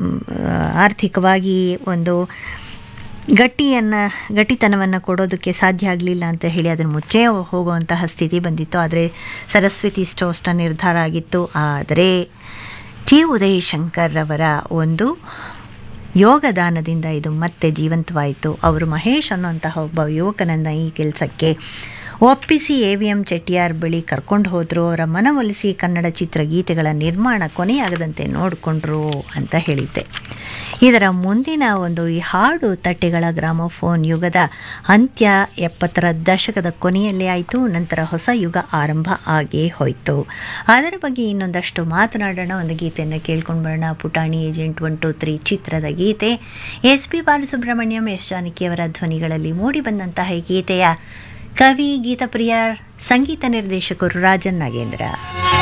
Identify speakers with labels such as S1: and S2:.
S1: ಮ್, ಆರ್ಥಿಕವಾಗಿ ಒಂದು ಗಟ್ಟಿಯನ್ನು ಗಟ್ಟಿತನವನ್ನು ಕೊಡೋದಕ್ಕೆ ಸಾಧ್ಯ ಆಗಲಿಲ್ಲ ಅಂತ ಹೇಳಿ ಅದನ್ನು ಮುಚ್ಚೇ ಹೋಗುವಂತಹ ಸ್ಥಿತಿ ಬಂದಿತ್ತು ಆದರೆ ಸರಸ್ವತಿ ಸ್ಟೋರ್ಸ್ನ ನಿರ್ಧಾರ ಆಗಿತ್ತು ಆದರೆ ಟಿ ಉದಯ್ ಶಂಕರ್ ಅವರ ಒಂದು ಯೋಗದಾನದಿಂದ ಇದು ಮತ್ತೆ ಜೀವಂತವಾಯಿತು ಅವರು ಮಹೇಶ್ ಅನ್ನುವಂತಹ ಒಬ್ಬ ಯುವಕನನ್ನು ಈ ಕೆಲಸಕ್ಕೆ ಒಪ್ಪಿಸಿ ಎ ವಿ ಎಂ ಚೆಟ್ಟಿಯಾರ್ ಬಳಿ ಕರ್ಕೊಂಡು ಹೋದರು ಅವರ ಮನವೊಲಿಸಿ ಕನ್ನಡ ಚಿತ್ರಗೀತೆಗಳ ನಿರ್ಮಾಣ ಕೊನೆಯಾಗದಂತೆ ನೋಡಿಕೊಂಡ್ರು ಅಂತ ಹೇಳಿದ್ದೆ ಇದರ ಮುಂದಿನ ಒಂದು ಈ ಹಾಡು ತಟ್ಟೆಗಳ ಗ್ರಾಮೋಫೋನ್ ಯುಗದ ಅಂತ್ಯ ಎಪ್ಪತ್ತರ ದಶಕದ ಕೊನೆಯಲ್ಲೇ ಆಯಿತು ನಂತರ ಹೊಸ ಯುಗ ಆರಂಭ ಆಗೇ ಹೋಯಿತು ಅದರ ಬಗ್ಗೆ ಇನ್ನೊಂದಷ್ಟು ಮಾತನಾಡೋಣ ಒಂದು ಗೀತೆಯನ್ನು ಕೇಳ್ಕೊಂಡು ಬರೋಣ ಪುಟಾಣಿ ಏಜೆಂಟ್ ಒನ್ ಟು ತ್ರೀ ಚಿತ್ರದ ಗೀತೆ ಎಸ್ ಪಿ ಬಾಲಸುಬ್ರಹ್ಮಣ್ಯಂ ಎಸ್ ಜಾನಕಿಯವರ ಧ್ವನಿಗಳಲ್ಲಿ ಮೂಡಿಬಂದಂತಹ ಈ ಗೀತೆಯ ಕವಿ ಗೀತಪ್ರಿಯ ಸಂಗೀತ ನಿರ್ದೇಶಕರು ರಾಜನ್ ನಾಗೇಂದ್ರ